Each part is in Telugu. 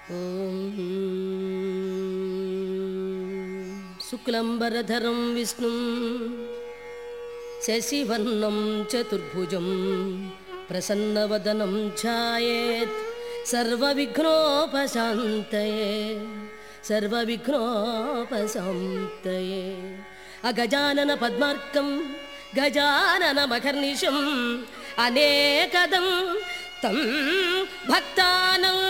శుక్లంబరధరం విష్ణుం శశివర్ణం చతుర్భుజం ప్రసన్నవదనం ఛాయేత్ సర్వవిఘ్నోపశాంతయే సర్వవిఘ్నోపశాంతయే అగజానన పద్మార్కం గజాననమకర్నిశం అనేకదం తం భక్తానం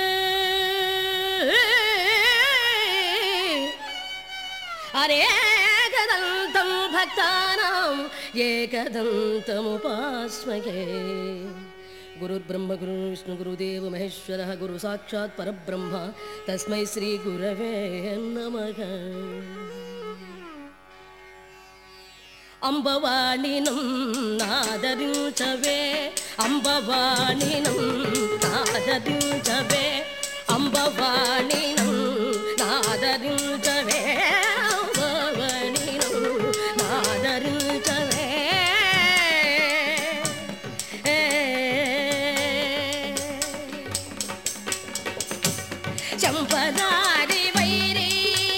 అనేకదంతం భక్తానాం ఏకదంతముపాస్మకే గురుర్బ్రహ్మ గురు విష్ణు గురుదేవ మహేశ్వర గురు సాక్షాత్ పరబ్రహ్మ తస్మై శ్రీ గురవే నమః అంబవాణినం నాదరించవే అంబవాణినం నాదరించవే అంబవాణినం నాదరించవే అంబవాణినం నాదరించవే చంపదారి వైరీ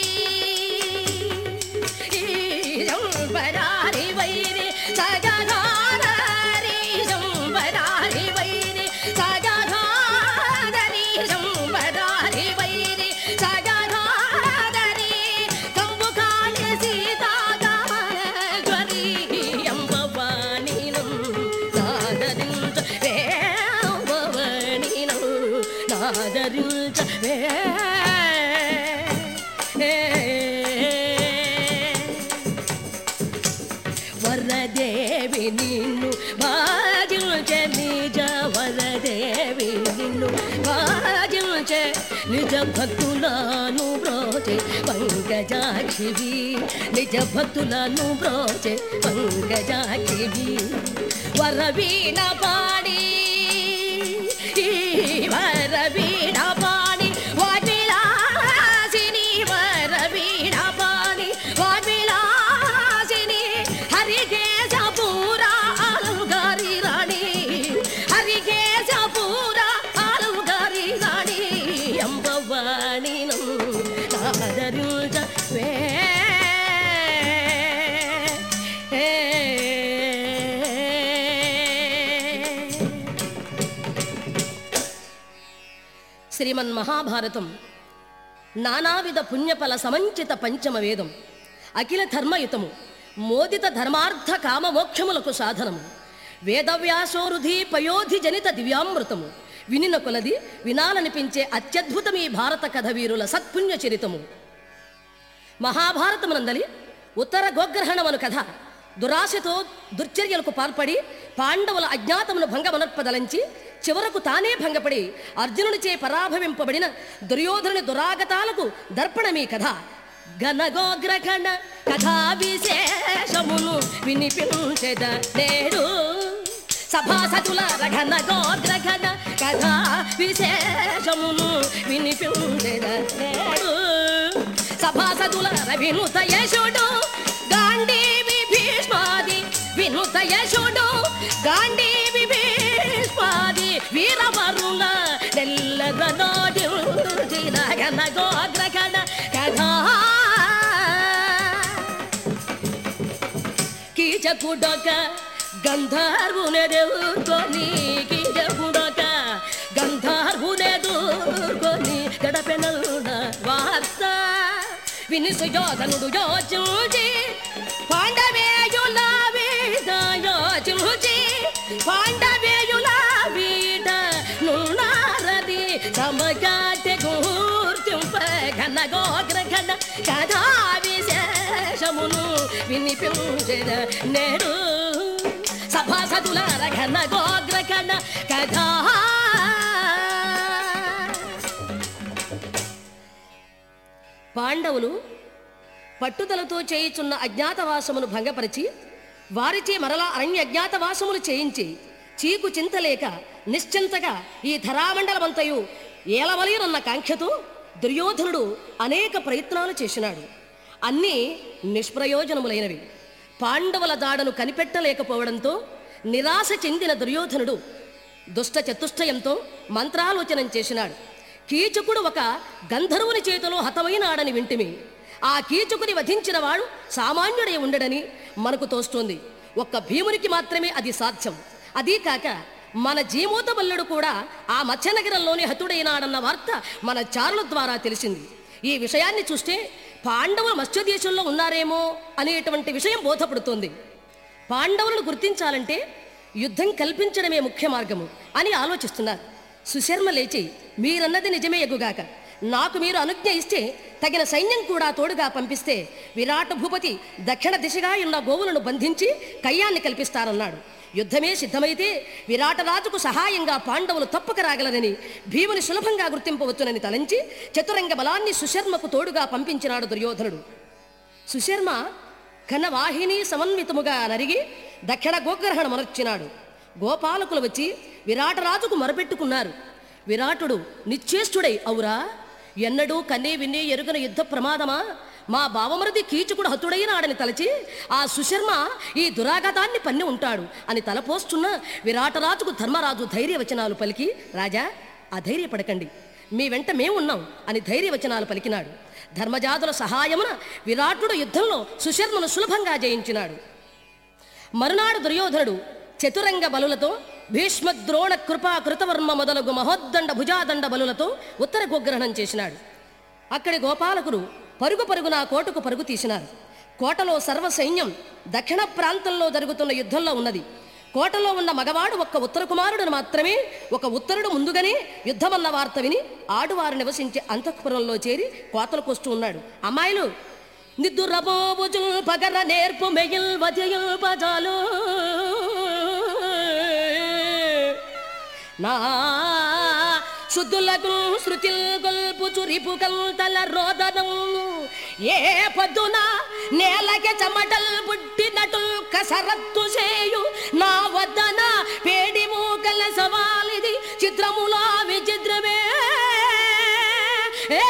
శంబరారి వైరి సగధారీ శంబరారి వైరి సగధారీ శంబరారి వైరి సగధారీ కంబు కాళి సీతాగరి అంబవాణినం నాదరించ వేవణినం నాదరించ వే వరదేవి నిన్ను భాజించే నిజ వరదేవి నిన్ను భాజించే నిజ భక్తులను బ్రోచే పంకజాక్షివి నిజ భక్తులను బ్రోచే పంకజాక్షివి వరవీణ పాడి వరవీణ పాడి వాటిలాసిని వరవీణ పాడి వాటిలాసిని హరికేశ పూరా అలంగారి రాణి హరికేశ పూరా అలంగారి రాణి అంబవాణినం నాదరించ వే శ్రీమన్ మహాభారతం నానావిధ పుణ్యఫల సమంచిత పంచమ వేదం అఖిల ధర్మయుతము మోదిత ధర్మార్థ కామ మోక్షములకు సాధనము వేదవ్యాసోరుధి పయోధి జనిత దివ్యామృతము వినిన కొలది వినాలనిపించే అత్యద్భుతం ఈ భారత కథ వీరుల సత్పుణ్య చరితము మహాభారతమునందలి ఉత్తర గోగ్రహణమను కథ దురాశతో దుర్చర్యలకు పాల్పడి పాండవుల అజ్ఞాతమును భంగమనర్పదలంచి చివరకు తానే భంగపడి అర్జునునిచే పరాభవింపబడిన దుర్యోధనుని దురాగతాలకు దర్పణమీ కథ ఘనగోగ్రహణ కథా విశేషమును వినిపించెద నేడు సభాసతుల రఘన గోగ్రహణ కథా విశేషమును వినిపించెద నేడు సభాసతుల వినుత యశుడు గాంధీ భీష్మాది వినుత యశుడు గాంధీ భీష్మాది వీరవరుల నెల్లగనోడి గన గోగ్రగణ కథా కీచకుడొక గంధర్వునెదుర్కొని కీచకుడొక గంధర్వునెదుర్కొని గడపెనల్న వార్త విని సుయోధనుడు యోచించి పాండవేయుల వీడ యోచించి పాండవేయుల వీడ నున్నారది సమగాటె గూర్తింప ఘన గోగ్రఘన కథా విశేషమును వినిపించెద నేడు సభాసదుల రఘన గోగ్రఘన కథా పాండవులు పట్టుదలతో చేయుచున్న అజ్ఞాతవాసమును భంగపరిచి వారిచే మరలా అరణ్య అజ్ఞాతవాసములు చేయించి చీకు చింతలేక నిశ్చింతగా ఈ ధరామండలమంతయు ఏలవలేరన్న కాంక్షతో దుర్యోధనుడు అనేక ప్రయత్నాలు చేసినాడు అన్నీ నిష్ప్రయోజనములైనవి పాండవుల దాడను కనిపెట్టలేకపోవడంతో నిరాశ చెందిన దుర్యోధనుడు దుష్ట చతుష్టయంతో మంత్రాలోచనం చేసినాడు కీచకుడు ఒక గంధర్వుని చేతిలో హతమైనాడని వింటిమి ఆ కీచకుని వధించిన వాడు సామాన్యుడై ఉండడని మనకు తోస్తోంది ఒక్క భీమునికి మాత్రమే అది సాధ్యం అదీ కాక మన జీమూతబల్లుడు కూడా ఆ మత్స్యనగరంలోని హతుడైనాడన్న వార్త మన చారుల ద్వారా తెలిసింది ఈ విషయాన్ని చూస్తే పాండవులు మత్స్యదేశంలో ఉన్నారేమో అనేటువంటి విషయం బోధపడుతోంది పాండవులను గుర్తించాలంటే యుద్ధం కల్పించడమే ముఖ్య మార్గము అని ఆలోచిస్తున్నారు సుశర్మ లేచి మీరన్నది నిజమే ఎగుగాక నాకు మీరు అనుజ్ఞ ఇస్తే తగిన సైన్యం కూడా తోడుగా పంపిస్తే విరాట భూపతి దక్షిణ దిశగా ఉన్న గోవులను బంధించి కయ్యాన్ని కల్పిస్తారన్నాడు యుద్ధమే సిద్ధమైతే విరాటరాజుకు సహాయంగా పాండవులు తప్పక రాగలరని భీముని సులభంగా గుర్తింపవచ్చునని తలంచి చతురంగ బలాన్ని సుశర్మకు తోడుగా పంపించినాడు దుర్యోధనుడు సుశర్మ ఘనవాహిని సమన్వితముగా నరిగి దక్షిణ గోగ్రహణ మరర్చినాడు గోపాలకులు వచ్చి విరాటరాజుకు మొరపెట్టుకున్నారు విరాటుడు నిశ్చేష్టుడై అవురా ఎన్నడూ కన్నీ విన్నీ ఎరుగన యుద్ధ ప్రమాదమా మా బావమరిది కీచకుడు హతుడైనాడని తలచి ఆ సుశర్మ ఈ దురాగతాన్ని పన్ని ఉంటాడు అని తలపోస్తున్న విరాటరాజుకు ధర్మరాజు ధైర్యవచనాలు పలికి రాజా అధైర్యపడకండి మీ వెంట మేమున్నాం అని ధైర్యవచనాలు పలికినాడు ధర్మజాతుల సహాయమున విరాటుడు యుద్ధంలో సుశర్మను సులభంగా జయించినాడు మరునాడు దుర్యోధనుడు చతురంగ బలులతో భీష్మ ద్రోణ కృపా కృతవర్మ మొదలగు మహోద్దండ భుజాదండ బలులతో ఉత్తర గోగ్రహణం చేసినాడు అక్కడి గోపాలకులు పరుగు పరుగున కోటకు పరుగు తీసినారు కోటలో సర్వ సైన్యం దక్షిణ ప్రాంతంలో జరుగుతున్న యుద్ధంలో ఉన్నది కోటలో ఉన్న మగవాడు ఒక్క ఉత్తర కుమారుడు మాత్రమే ఒక ఉత్తరుడు ముందుగానే యుద్ధమన్న వార్త విని ఆడువారు నివసించే అంతఃపురంలో చేరి కోతలకొస్తూ ఉన్నాడు అమ్మాయిలు నిద్దురబోబుజు పగర నేర్పు మెయిల్ వజయుల్ బజాలు నా శుద్ధులకు శృతిల్ గొల్పు చురిపు కల్తల రోదనం ఏ పొద్దున నేలకి చెమటల్ పుట్టినటు కసరత్తు చేయు నా వద్దన పేడి మూకల సవాలిది చిత్రములా విచిత్రమే ఏ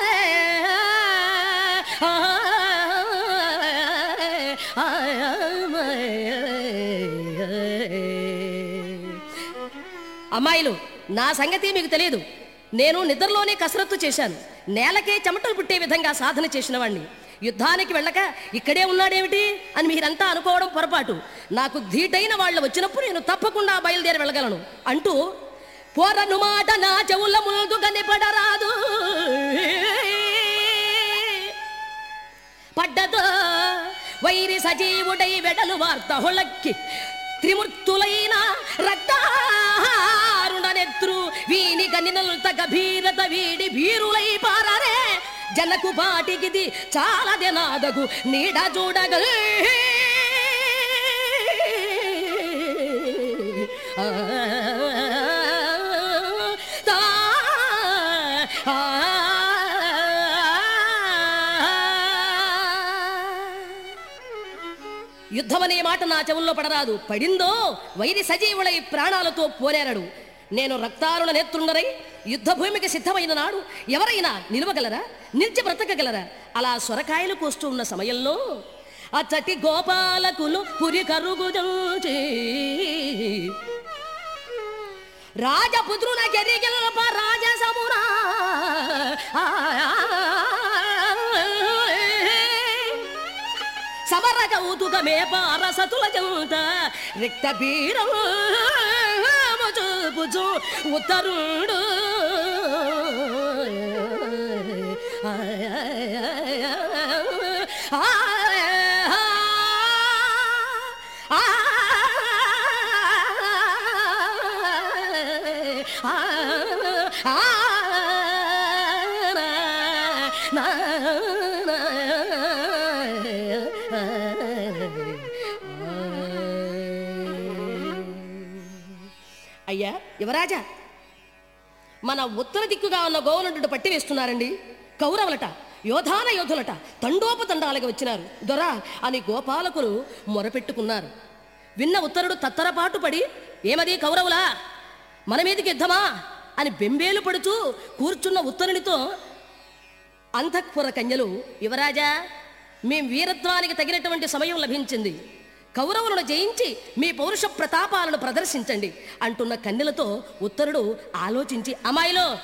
అమ్మాయిలు నా సంగతి మీకు తెలియదు నేను నిద్రలోనే కసరత్తు చేశాను నేలకే చెమటలు పుట్టే విధంగా సాధన చేసిన వాణ్ణి యుద్ధానికి వెళ్ళక ఇక్కడే ఉన్నాడేమిటి అని మీరంతా అనుకోవడం పొరపాటు నాకు ధీటైన వాళ్ళు వచ్చినప్పుడు నేను తప్పకుండా బయలుదేరి వెళ్ళగలను అంటూ పోరను మాట నా చెవుల ముందు కనిపడరాదు పడ్డదో వైరి సజీవుడై వెడలు వార్త హొళక్కి త్రిమూర్తులైన రక్తారుణ నెత్రు వీని గనినల్త గభీరత వీడి భీరులై పారరే జనకు పాటికిది చాలా దినాదగు నీడ చూడగల్ తా యుద్ధమనే మాట నా చెవుల్లో పడరాదు పడిందో వైరి సజీవులై ప్రాణాలతో పోరారడు నేను రక్తారుణ నేత్రుండరై యుద్ధ భూమికి సిద్ధమైన నాడు ఎవరైనా నిలవగలరా నిలిచి బ్రతకగలరా అలా సొరకాయలు కోస్తూ ఉన్న సమయంలో అచ్చటి గోపాలకులు పురి కరుగుదల్చి రాజపుత్రున కెరిగిల్ప రాజసమురా సమర కౌతుకమే పారసతుల చెంత రిక్త బీరం చూపుచు ఉత్తరుడు అయ్యా యువరాజా మన ఉత్తర దిక్కుగా ఉన్న గోవనుడు పట్టి వేస్తున్నారండి కౌరవులట యోధాన యోధులట తండోపతండాలుగా వచ్చినారు దొరా అని గోపాలకులు మొరపెట్టుకున్నారు విన్న ఉత్తరుడు తత్తరపాటు పడి ఏమది కౌరవులా మన మీదకి యుద్ధమా అని బెంబేలు పడుతూ కూర్చున్న ఉత్తరునితో అంతఃపుర కన్యలు యువరాజా మేం వీరత్వానికి తగినటువంటి సమయం లభించింది కౌరవులను జయించి మీ పౌరుష ప్రతాపాలను ప్రదర్శించండి అంటున్న కన్నెలతో ఉత్తరుడు ఆలోచించి అమ్మాయిలో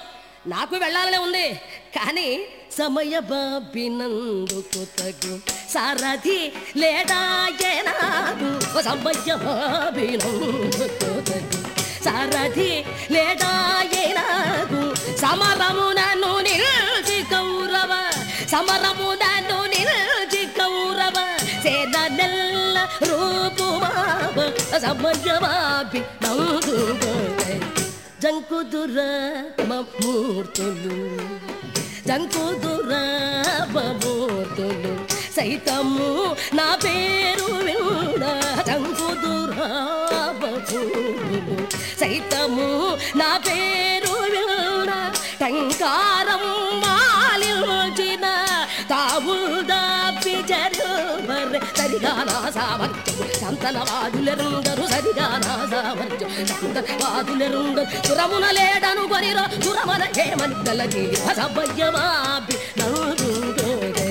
నాకు వెళ్ళాలనే ఉంది కానీ సమయ బాబినందుకు తగు సారథి లేడాయే నాకు సమయ బాబినందుకు తగు సారథి లేడాయే నాకు సమరమునను నిలిచి కౌరవ సమరమునను నిలిచి కౌరవ సేన నెల్ల రూపుమావ సమయమాపి నందుకోతే జంకుదుర మూర్తులు జంకుదుర మూర్తులు సైతము నా పేరు విన్న జంకుదుర మూర్తులు సైతము నా పేరు విన్న టంకారం మాలిచిన తావుదాపి జరువర్ సరిగా నా సామర్థ్యం సంతనవాదులెరుందరు సరిగా నా సామర్థ్యం సంతనవాదులెరుందరు సురమున లేడను కొనిరో సురమన హేమని తలకి సభ్యమాపి నలుగురే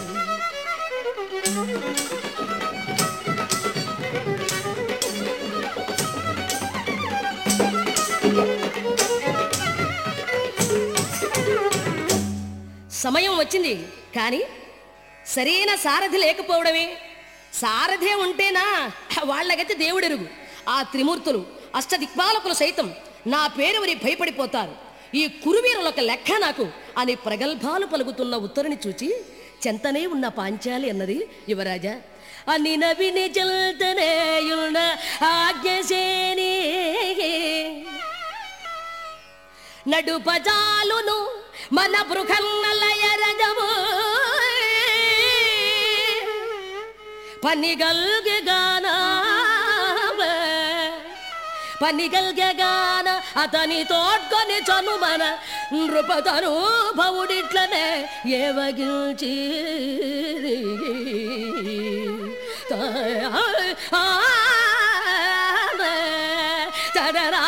సమయం వచ్చింది కానీ సరైన సారథి లేకపోవడమే సారథే ఉంటేనా వాళ్ళగతి దేవుడెరుగు ఆ త్రిమూర్తులు అష్టదిక్పాలకులు సైతం నా పేరు విని భయపడిపోతారు ఈ కురువీరులొక లెక్క నాకు అని ప్రగల్భాలు పలుకుతున్న ఉత్తరుని చూచి చెంతనే ఉన్న పాంచాలి అన్నది యువరాజా అని నవిని జల్తనేయున్న ఆజ్ఞసేని నడుపజాలును మన బృహన్నలయరజము పనిగల్గగాన పనిగల్గగాన అతని తోడ్కొని చనుమన నృపతను భవుడిట్లనే ఏవగిల్చి తదరా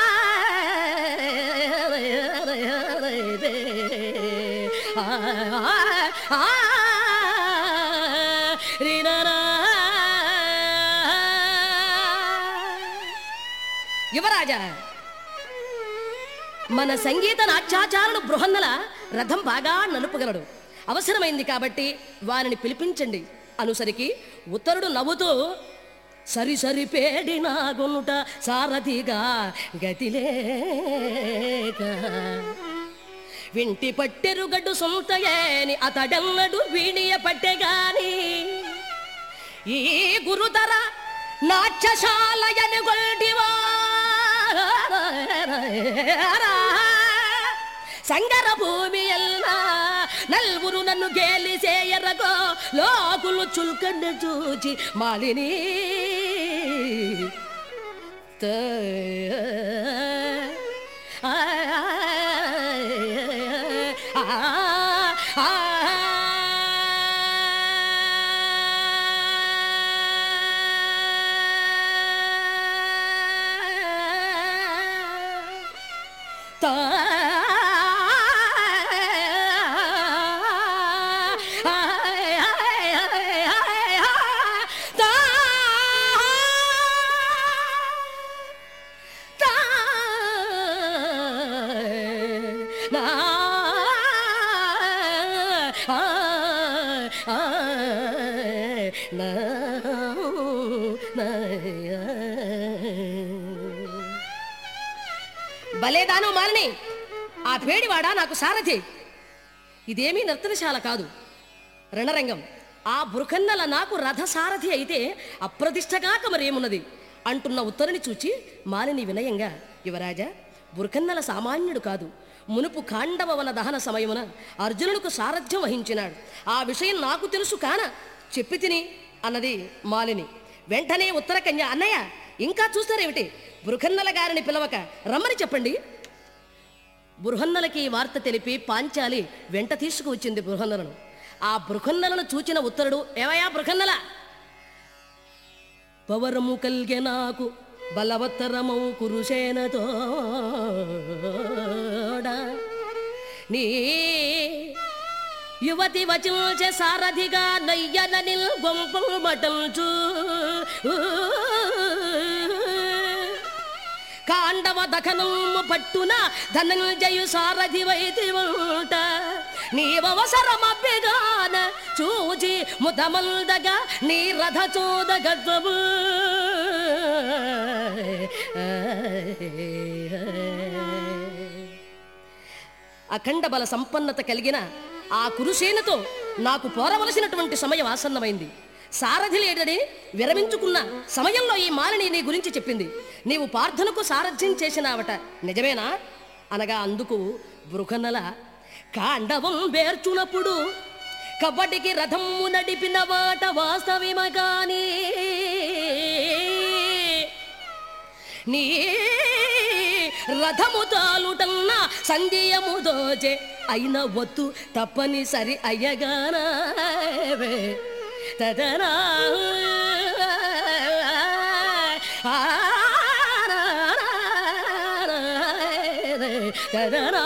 యువరాజా మన సంగీత నాట్యాచారుడు బృహన్నల రథం బాగా నలుపగలడు అవసరమైంది కాబట్టి వారిని పిలిపించండి అనుసరికి ఉత్తరుడు నవ్వుతూ సరి సరి పేడి నాగునుట సారథిగా గతిలేక వింటి పట్టెరుగడ్డు సొంతయేని అతడెన్నడు వీణియ పట్టెగాని ఈ గురుతర నాట్యశాలయని గొల్డివా సంగర భూమి ಎಲ್ಲ నల్వురు నన్ను గేలిసేయరగో లోకులు చుల్కన్న చూచి మాలిని భలేదాను మాలని ఆ పేడివాడా నాకు సారథి ఇదేమీ నర్తనశాల కాదు రణరంగం ఆ బృకన్నల నాకు రథసారథి అయితే అప్రతిష్టగాక మరేమున్నది అంటున్న ఉత్తరుని చూచి మాలిని వినయంగా యువరాజా బురకన్నల సామాన్యుడు కాదు మునుపు ఖాండవవన దహన సమయమున అర్జునుడికి సారథ్యం వహించినాడు ఆ విషయం నాకు తెలుసు కాన చెప్పి తిని అన్నది మాలిని వెంటనే ఉత్తర కన్య అన్నయ్య ఇంకా చూస్తారేమిటి బృహన్నల గారిని పిలవక రమ్మని చెప్పండి బృహన్నలకి ఈ వార్త తెలిపి పాంచాలి వెంట తీసుకువచ్చింది బృహన్నలను ఆ బృహన్నలను చూచిన ఉత్తరుడు ఏవయా బృహన్నల పవరము కల్గె నాకు బలవత్తరమౌ కురుసేనతో నీ యువతి వచించ సారథిగా నయ్యననిల్ గొంపం మటంచు కాండవ దఖనము పట్టున ధనంజయు సారథి వైదివంట నీవవసరమబ్బిగాన చూచి ముదమల్దగా నీ రథ చూదగద్వము అఖండ బల సంపన్నత కలిగిన ఆ కురుసేనతో నాకు పోరవలసినటువంటి సమయం ఆసన్నమైంది సారథి లేడని విరమించుకున్న సమయంలో ఈ మాలిని నీ గురించి చెప్పింది నీవు పార్థనకు సారథ్యం చేసినావట నిజమేనా అనగా అందుకు బృహనల కాండవం బేర్చునప్పుడు కబడ్డీకి రథము నడిపిన వాట వాస్తవమగాని నీ రథము తాలుటన్న సందేయము దోచే అయిన వత్తు తప్పనిసరి అయ్యగానవే తదనా తదనా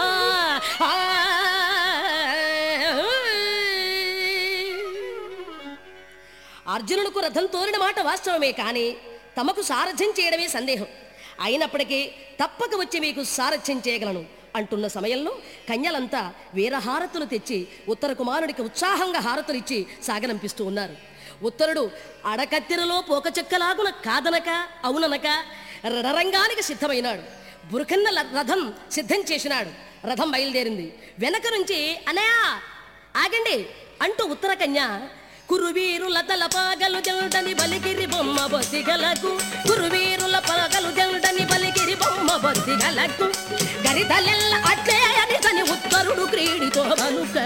అర్జునుడికి రథం తోలిన మాట వాస్తవమే కానీ తమకు సారథ్యం చేయడమే సందేహం అయినప్పటికీ తప్పక వచ్చి మీకు సారథ్యం చేయగలను అంటున్న సమయంలో కన్యలంతా వీరహారతులు తెచ్చి ఉత్తర కుమారుడికి ఉత్సాహంగా హారతులు ఇచ్చి సాగనంపిస్తూ ఉన్నారు ఉత్తరుడు అడకత్తెరలో పోకచెక్కలాగున కాదనక అవుననక రణరంగానికి సిద్ధమైనాడు బురకన్న ల- రథం సిద్ధం చేసినాడు రథం బయలుదేరింది వెనక నుంచి అనయా ఆగండి అంటూ ఉత్తర కన్య కురువీరుల తలపాగలు జల్టని బలిగిరి బొమ్మ బొద్దిగలకు కురువీరుల పలగలు జల్టని బలిగిరి బొమ్మ బొద్దిగలకు గరిదలెల్ల అట్లే అని తని ఉత్తరుడు క్రీడితో కనుక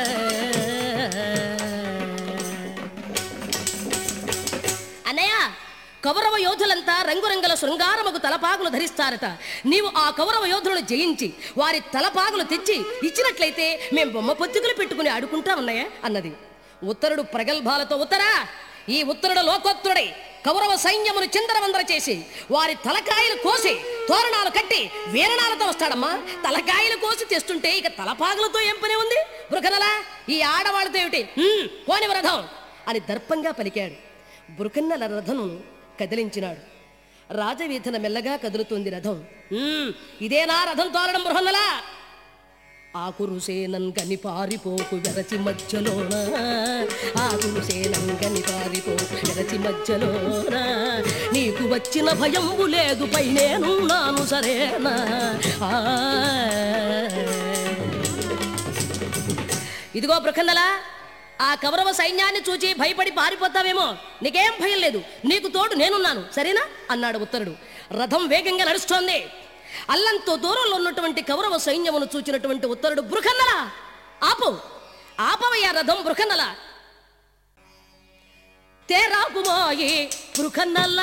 అన్నయ్య కౌరవ యోధులంతా రంగురంగుల శృంగారముకు తలపాగులు ధరిస్తారట నీవు ఆ కౌరవ యోధులను జయించి వారి తలపాగులు తెచ్చి ఇచ్చినట్లయితే మేము బొమ్మ పొత్తికలు పెట్టుకుని ఆడుకుంటా ఉన్నాయా అన్నది ఉత్తరుడు ప్రగల్భాలతో ఉత్తరా ఈ ఉత్తరుడు లోకోత్తరుడై కౌరవ సైన్యమును చిందరవందర చేసి వారి తలకాయలు కోసి తోరణాలు కట్టి వీరణాలతో వస్తాడమ్మా తలకాయలు కోసి తెస్తుంటే ఇక తలపాగులతో ఏం పని ఉంది బృకనలా ఈ ఆడవాళ్ళతో ఏమిటి "హ్మ్, పోని రథం అని దర్పంగా పలికాడు బృకన్నల రథను కదిలించినాడు రాజవీధన మెల్లగా కదులుతుంది రథం "ఉమ్, ఇదేనా రథం తోలడం బృహన్నలా ఆ కురుసేనం గని పారిపోకు వెరచి మధ్యలోన ఆ కురుసేనం గని పారిపోకు వెరచి మధ్యలోన నీకు వచ్చిన భయంబు లేదు పై నేనున్నాను సరేనా ఆ. ఇదిగో ప్రఖండలా ఆ కౌరవ సైన్యాన్ని చూచి భయపడి పారిపోతావేమో నీకేం భయం లేదు నీకు తోడు నేనున్నాను సరేనా అన్నాడు ఉత్తరుడు రథం వేగంగా నడుస్తోంది అల్లంతో దూరంలో ఉన్నటువంటి కౌరవ సైన్యమును చూచినటువంటి ఉత్తరుడు బృహన్నల ఆపు ఆపవయ్యా రథం బృహన్నల తేరాపుమాయి బృహన్నల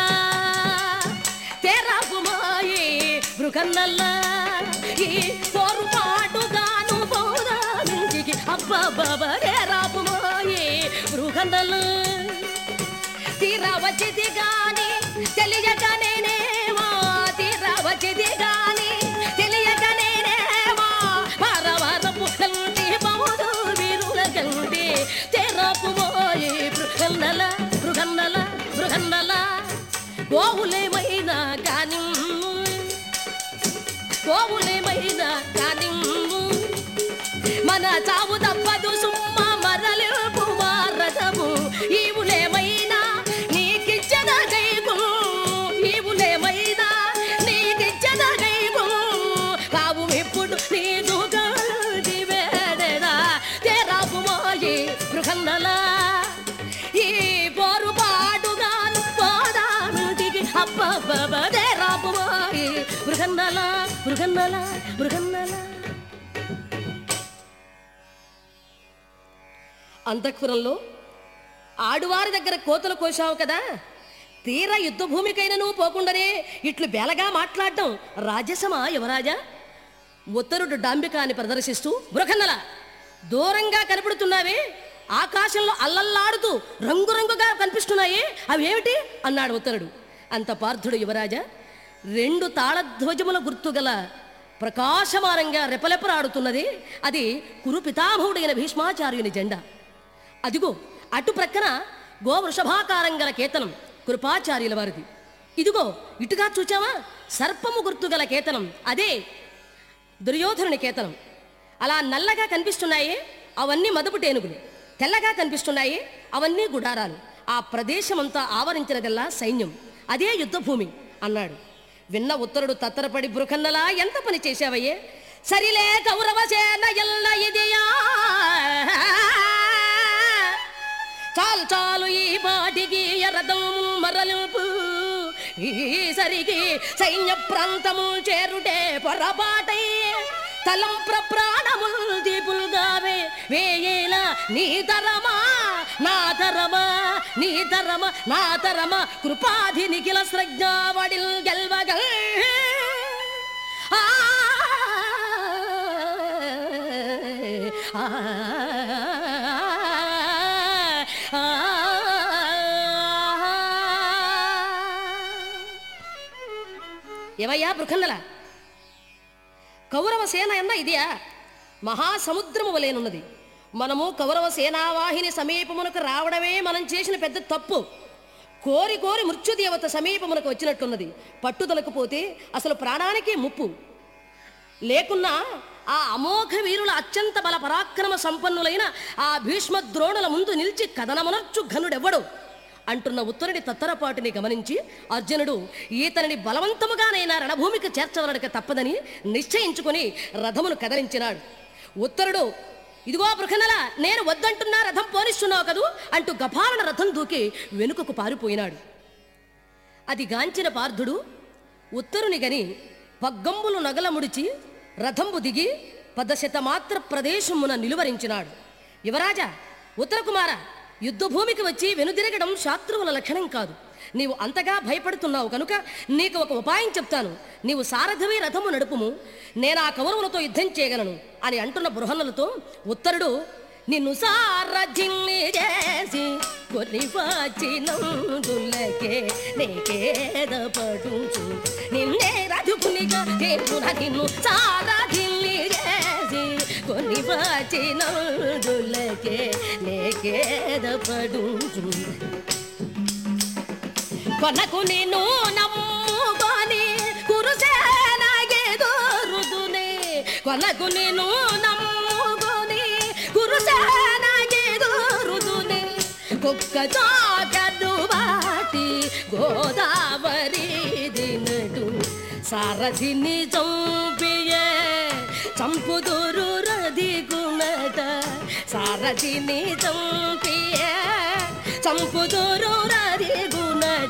తేరాపుమాయి బృహన్నల ఈ పోరుపాటుగాను పౌరానికి అబ్బబ్బబ్బ తేరాపుమాయి బృహన్నల తీరా వచ్చింది గాని తెలియక నేనేమో తీరా వచ్చింది గాని తెలియక నేనేమో పరవరపు కంటి పౌరు వీరుల కంటి తెరపు మోయి బృహన్నల బృహన్నల బృహన్నల గోవులేమైనా కాని గోవులేమైనా కాని మన చావు తప్పదు సుమ్మ మరలిపు వారదము ఈవులేమైనా నీకిచ్చద జైపు ఈవులేమైనా నీకిచ్చద జైపు కావు ఇప్పుడు నీదు గది వేడెదా తెరాపు మోయి బృహన్నల ఈ పోరు పాడుగాను పోదాముదిగి అబ్బబ్బ తెరాపు మోయి బృహన్నల బృహన్నల బృహన్నల అంతఃపురంలో ఆడువారి దగ్గర కోతలు కోశావు కదా తీర యుద్ధ భూమికైనను పోకుండానే ఇట్లు బేలగా మాట్లాడటం రాజసమా యువరాజా ఉత్తరుడు డాంబికాన్ని ప్రదర్శిస్తూ బృహన్నల దూరంగా కనపడుతున్నావే ఆకాశంలో అల్లల్లాడుతూ రంగురంగుగా కనిపిస్తున్నాయి అవేమిటి అన్నాడు ఉత్తరుడు అంత పార్థుడు యువరాజా రెండు తాళధ్వజముల గుర్తుగల ప్రకాశమానంగా రెపలెపలాడుతున్నది అది కురు పితామహుడైన భీష్మాచార్యుని జెండా అదిగో అటు ప్రక్కన గోవృషభాకారం గల కేతనం కృపాచార్యుల వారిది ఇదిగో ఇటుగా చూచావా సర్పము గుర్తు గల కేతనం అదే దుర్యోధనుని కేతనం అలా నల్లగా కనిపిస్తున్నాయి అవన్నీ మదపు టేనుగులు తెల్లగా కనిపిస్తున్నాయి అవన్నీ గుడారాలు ఆ ప్రదేశమంతా ఆవరించినదల్లా సైన్యం అదే యుద్ధభూమి అన్నాడు విన్న ఉత్తరుడు తత్తరపడి బృకన్నలా ఎంత పని చేశావయ్యే సరిలే కౌరవ సేన ఎల్ల ఇదియా చాలు చాలు ఈ పాటికి ఎరదం మరలుపు ఈ సరికి సైన్య ప్రాంతము చేరుటే పొరపాటై తలం ప్రాణముల్ దీపులుగావే వేయేల నీ తరమా నా తరమా నీ తరమా నా తరమా కృపాధి నిఖిల స్రజ్ఞావడిల్ గెల్వగల్ ఆ ఏవయ్యా బృఖందల కౌరవ సేన అన్న ఇదియా మహాసముద్రము వలేనున్నది మనము కౌరవ సేనావాహిని సమీపమునకు రావడమే మనం చేసిన పెద్ద తప్పు కోరి కోరి మృత్యుదేవత సమీపమునకు వచ్చినట్టున్నది పట్టుదలకు పోతే అసలు ప్రాణానికే ముప్పు లేకున్నా ఆ అమోఘ వీరుల అత్యంత బల పరాక్రమ సంపన్నులైన ఆ భీష్మ ద్రోణుల ముందు నిలిచి కథనమునర్చు ఘనుడెవ్వడు అంటున్న ఉత్తరుడి తత్తరపాటుని గమనించి అర్జునుడు ఈతనిని బలవంతముగానైనా రణభూమికి చేర్చవలనక తప్పదని నిశ్చయించుకొని రథమును కదలించినాడు ఉత్తరుడు ఇదిగో బృహనల నేను వద్దంటున్నా రథం పోనిస్తున్నావు కదూ అంటూ గభాలన రథం దూకి వెనుకకు పారిపోయినాడు అది గాంచిన పార్థుడు ఉత్తరుని గని పగ్గంబులు నగల ముడిచి రథంబు దిగి పదశతమాత్ర ప్రదేశమున నిలువరించినాడు యువరాజా ఉత్తరకుమార యుద్ధభూమికి వచ్చి వెనుదిరగడం శాస్త్రువుల లక్షణం కాదు నీవు అంతగా భయపడుతున్నావు కనుక నీకు ఒక ఉపాయం చెప్తాను నీవు సారథివి రథము నడుపుము నేను ఆ కౌరవులతో యుద్ధం చేయగలను అని అంటున్న బృహన్నలతో ఉత్తరుడు నిన్ను సారథిని చేసి కొన్ని వచ్చినందులకే నీకేద పడుచు నిన్నే రథుకునిగా చేసున నిన్ను సారథిని చేసి కొన్ని వచ్చినందులకే నీకేద పడుచు కొనకు నిన్ను నమ్ముకొని కురుసేనగెదురుదునే కొనకు నిన్ను నమ్ముకొని కురుసేనగెదురుదునే కుక్క చాకదు బాటి గోదావరి దినడు సారథిని చంపియే చంపుదురు రది గుణట సారథిని చంపియే చంపుదురు రది గుణట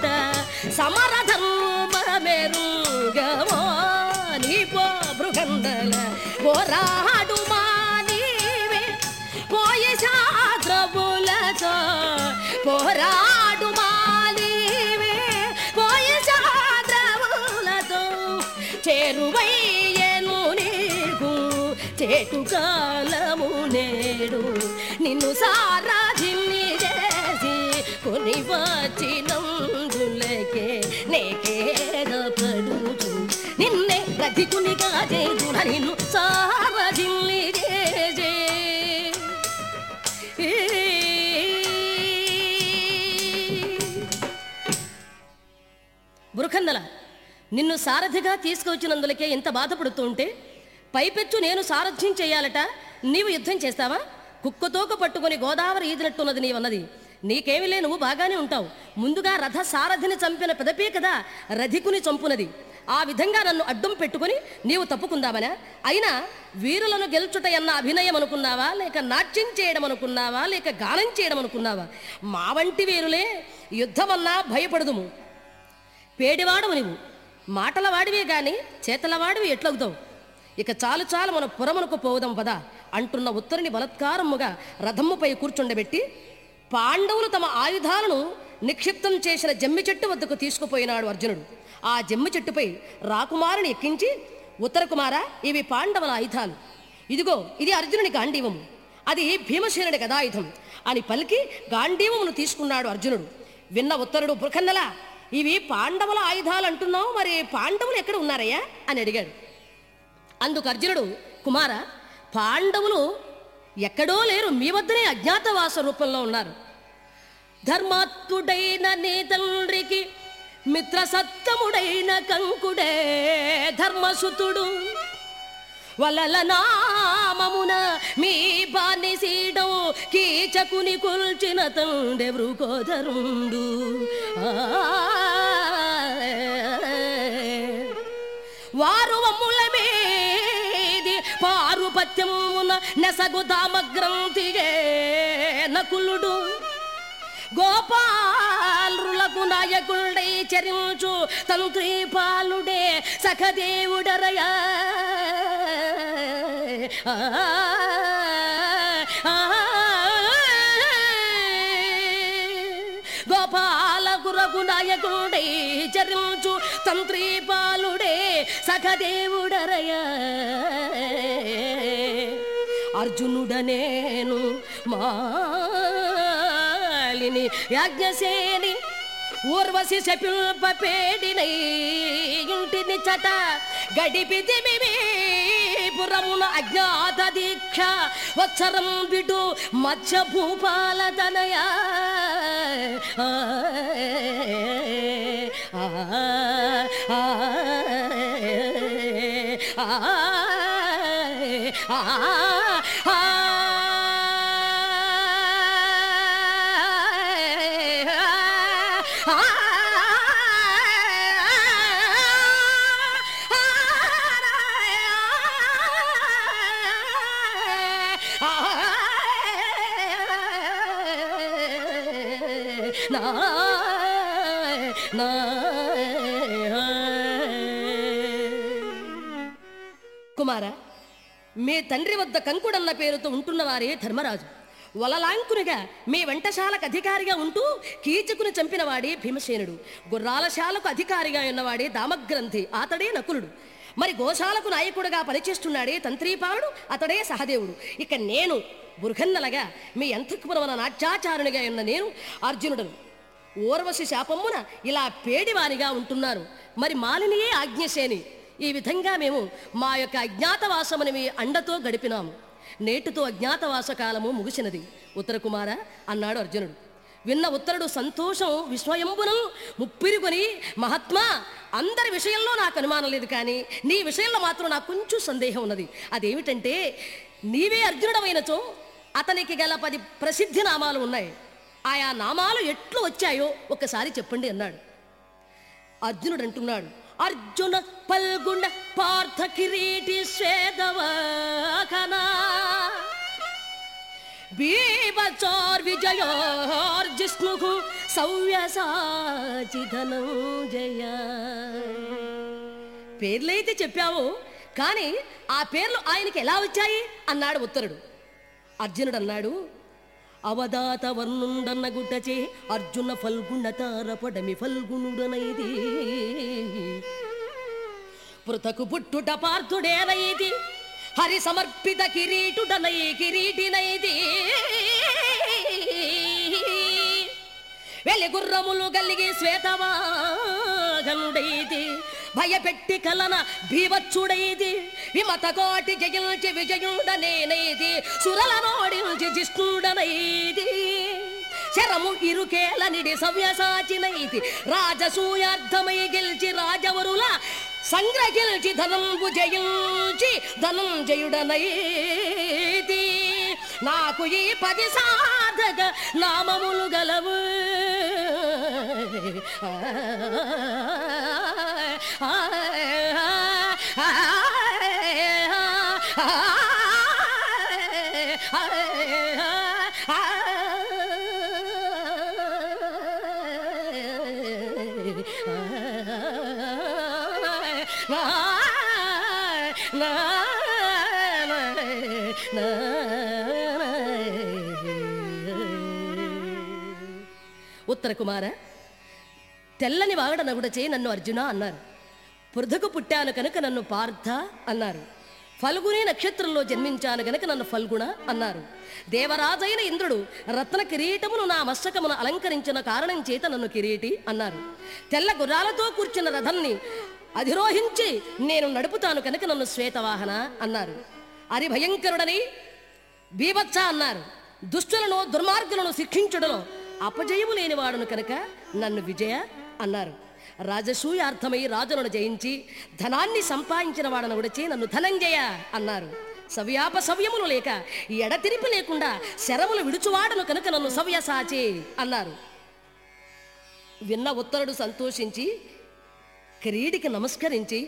సమరధర్మమెరుగవో నీ పో బృగండల పోరాడు మానీవే పోయి శాద్రబులతో పోరాడు మానీవే పోయి శాద్రబులతో చేరువయ్యను నీకు చేటు కాలము నేడు నిన్ను సారాధిని చేసి కొని వచ్చినందులకే నేకేద పడుచు నిన్నే రధికునిగా చేతున నిన్ను సారథిని చేసే బురఖందల నిన్ను సారథిగా తీసుకువచ్చినందులకే ఇంత బాధపడుతూ ఉంటే పైపెచ్చు నేను సారథ్యం చేయాలట నీవు యుద్ధం చేస్తావా కుక్కతోక పట్టుకొని గోదావరి ఈదినట్టున్నది నీవన్నది నీకేమిలే నువ్వు బాగానే ఉంటావు ముందుగా రథ సారథిని చంపిన పెదపే కదా రధికుని చంపునది ఆ విధంగా నన్ను అడ్డం పెట్టుకొని నీవు తప్పుకుందామనా అయినా వీరులను గెలుచుట అన్న అభినయం అనుకున్నావా లేక నాట్యం చేయడం అనుకున్నావా లేక గానం చేయడం అనుకున్నావా మా వంటి వీరులే యుద్ధమన్నా భయపడదుము పేడివాడవు నీవు మాటల వాడివే గాని చేతల వాడివి ఎట్లవుతావు ఇక చాలు చాలు మన పురమునకు పోదాం పద అంటున్న ఉత్తరుని బలత్కారముగా రథమ్ముపై కూర్చుండబెట్టి పాండవులు తమ ఆయుధాలను నిక్షిప్తం చేసిన జమ్మి చెట్టు వద్దకు తీసుకుపోయినాడు అర్జునుడు ఆ జమ్మి చెట్టుపై రాకుమారుని ఎక్కించి ఉత్తర కుమార ఇవి పాండవుల ఆయుధాలు ఇదిగో ఇది అర్జునుని గాంధీవము అది భీమసేనుడి గదాయుధం అని పలికి గాంధీవమును తీసుకున్నాడు అర్జునుడు విన్న ఉత్తరుడు బృఖన్నలా ఇవి పాండవుల ఆయుధాలు అంటున్నావు మరి పాండవులు ఎక్కడ ఉన్నారయ్యా అని అడిగాడు అందుకు అర్జునుడు కుమార పాండవులు ఎక్కడో లేరు మీ వద్దనే అజ్ఞాతవాస రూపంలో ఉన్నారు ధర్మాత్ముడైన నీ తండ్రికి మిత్ర సత్తముడైన కంకుడే ధర్మసుతుడు వలల నామమున మీ బానిసీడం కీచకుని కొల్చిన తండెవరు కోదరుండు ఆ, వారు వమ్ముల మీది పారుపత్యమున నెసగు దామగ్రంథియే నకులుడు గోపాలులకు నాయకుడై చరించు తంత్రి పాలుడే సఖదేవుడరయా ఆ, ఆ, గోపాలకురకు నాయకుడై చరించు తంత్రి పాలుడే సఖదేవుడరయా అర్జునుడనేను మాలిని యాజ్ఞసేని ఊర్వశి శపిల్ప పేడినై ఇంటిని చట గడిపిది పురమున అజ్ఞాత దీక్ష వత్సరం విడు మత్స్య భూపాల తనయా ఆ, ఆ, ఆ, ఆ, ఆ, నా నా కుమార మీ తండ్రి వద్ద కంకుడన్న పేరుతో ఉంటున్నవారే ధర్మరాజు వలలాంకునిగా మీ వంటశాలకు అధికారిగా ఉంటూ కీచకుని చంపినవాడే భీమసేనుడు గుర్రాలశాలకు అధికారిగా ఉన్నవాడే దామగ్రంథి అతడే నకులుడు మరి గోశాలకు నాయకుడుగా పనిచేస్తున్నాడే తంత్రీపాలుడు అతడే సహదేవుడు ఇక నేను బుర్ఘన్నలగా మీ అంతఃపురమన నాట్యాచారునిగా ఉన్న నేను అర్జునుడను ఊర్వశి శాపమ్మున ఇలా పేడివానిగా ఉంటున్నారు మరి మాలినియే ఆజ్ఞసేని ఈ విధంగా మేము మా యొక్క అజ్ఞాతవాసముని మీ అండతో గడిపినాము నేటితో అజ్ఞాతవాస కాలము ముగిసినది ఉత్తర కుమార అన్నాడు అర్జునుడు విన్న ఉత్తరుడు సంతోషం విస్మయంబును ముప్పిరుకొని మహాత్మా అందరి విషయంలో నాకు అనుమానం లేదు కానీ నీ విషయంలో మాత్రం నాకు కొంచెం సందేహం ఉన్నది అదేమిటంటే నీవే అర్జునుడమైనచో అతనికి గల పది ప్రసిద్ధి నామాలు ఉన్నాయి ఆయా నామాలు ఎట్లు వచ్చాయో ఒక్కసారి చెప్పండి అన్నాడు అర్జునుడు అంటున్నాడు అర్జున పల్గుండ పార్థ కిరీటి శ్వేతవాకనా బీభత్సోర్ విజయోర్జిష్ణు సవ్యసాచి ధనంజయ పేర్లైతే చెప్పావు కానీ ఆ పేర్లు ఆయనకి ఎలా వచ్చాయి అన్నాడు ఉత్తరుడు అర్జునుడు అన్నాడు అవదాత వర్ణుండన్న గుట్టచే అర్జున ఫల్గుణ తారపడమి ఫల్గుణుడనైది పృథకు పుట్టుట పార్థుడేనైది హరి సమర్పిత కిరీటుడనై కిరీటినైది వెలిగుర్రములు కలిగి శ్వేతవాగనుడైది భయపెట్టి కలన భీవచ్చుడైది విమత కోటి జయించి విజయుడనేనైది సురల నోడించి జిష్ణుడనైది శరము ఇరుకేల నిడి సవ్యసాచినైతి రాజసూయార్థమై గెలిచి రాజవరుల సంగ్రహించి ధనంబు జయించి ధనంజయుడనైతి నాకు ఈ పది సాధక నామములు గలవు ఉత్తర కుమార తెల్లని వాగడ నగుడచే నన్ను అర్జున అన్నారు పృథకు పుట్టాను కనుక నన్ను పార్థ అన్నారు ఫల్గుని నక్షత్రంలో జన్మించాను గనుక నన్ను ఫల్గుణ అన్నారు దేవరాజైన ఇంద్రుడు రత్న కిరీటమును నా మస్తకమును అలంకరించిన కారణం చేత నన్ను కిరీటి అన్నారు తెల్ల గుర్రాలతో కూర్చున్న రథంని అధిరోహించి నేను నడుపుతాను కనుక నన్ను శ్వేతవాహన అన్నారు అరి భయంకరుడని బీభత్స అన్నారు దుష్టులను దుర్మార్గులను శిక్షించుడలో అపజయము లేనివాడును కనుక నన్ను విజయ అన్నారు రాజసూయార్థమై రాజులను జయించి ధనాన్ని సంపాదించిన వాడను విడిచి నన్ను ధనంజయ అన్నారు సవ్యాప సవ్యములు లేక ఎడతిరిపి లేకుండా శరములు విడుచువాడను కనుక నన్ను సవ్యసాచే అన్నారు విన్న ఉత్తరుడు సంతోషించి క్రీడికి నమస్కరించి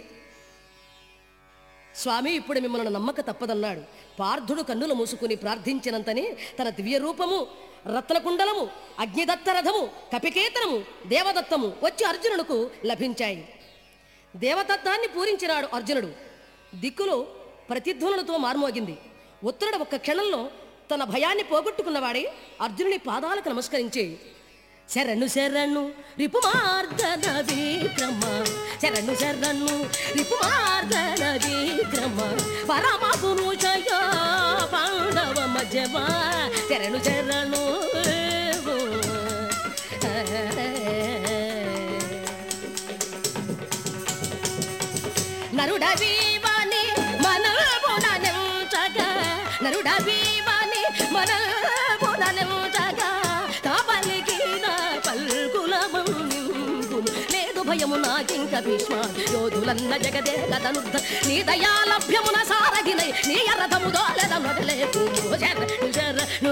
స్వామి ఇప్పుడు మిమ్మల్ని నమ్మక తప్పదన్నాడు పార్థుడు కన్నులు మూసుకుని ప్రార్థించినంతనే తన దివ్య రూపము రత్నకుండలము అగ్నిదత్త రథము కపికేతనము దేవదత్తము వచ్చి అర్జునుడుకు లభించాయి దేవదత్తాన్ని పూరించినాడు అర్జునుడు దిక్కులో ప్రతిధ్వనులతో మార్మోగింది ఉత్తరుడు ఒక్క క్షణంలో తన భయాన్ని పోగొట్టుకున్నవాడే అర్జునుని పాదాలకు నమస్కరించి శరణు శరణు రిపుమార్దన విక్రమ శరణు శరణు రిపుమార్దన విక్రమ పరమ పురుషయ పాండవ మధ్యమా శరణు శరణు నరుడవీవని మనల్బుననెంచగా నరుడవీవని మనల్బుననెంచగా కాపలికిన పల్కులము లేదు భయము నాకింక భీష్మ యోధులన్న జగదే గదనుద్ధ నీ దయాలభ్యమున సారగినై నీ రథము దోలద మొదలే శరణు శరణు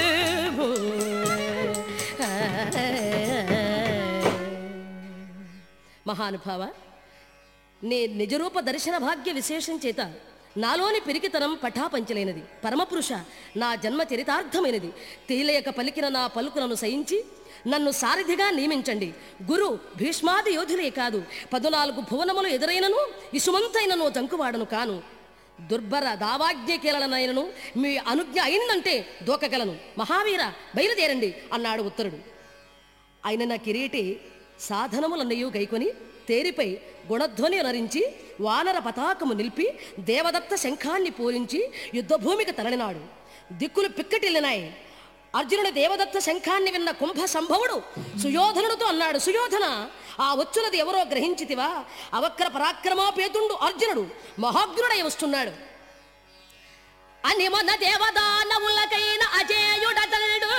మహానుభావ నే నిజరూప దర్శన భాగ్య విశేషం చేత నాలోని పిరికితనం పఠాపంచలేనిది పరమపురుష నా జన్మ చరితార్థమైనది తేలియక పలికిన నా పలుకులను సయించి నన్ను సారథిగా నియమించండి గురు భీష్మాది యోధులే కాదు పదునాలుగు భువనములు ఎదురైనను ఇసుమంతైనను జంకువాడను కాను దుర్భర దావాజ్ఞకేలనైనను మీ అనుజ్ఞ అయిందంటే దూకగలను మహావీర బయలుదేరండి అన్నాడు ఉత్తరుడు ఆయన నా కిరీటి సాధనములన్నయు గైకొని తేరిపై గుణధ్వని నరించి వానర పతాకము నిలిపి దేవదత్త శంఖాన్ని పూరించి యుద్ధభూమికి తరలినాడు దిక్కులు పిక్కటిల్లినాయి అర్జునుడి దేవదత్త శంఖాన్ని విన్న కుంభ సంభవుడు సుయోధనుడితో అన్నాడు సుయోధన ఆ వచ్చునది ఎవరో గ్రహించితివా అవక్ర పరాక్రమోపేతుండు అర్జునుడు మహాగ్రుడై వస్తున్నాడు అని మన దేవదానవులకైన అజేయుడతడు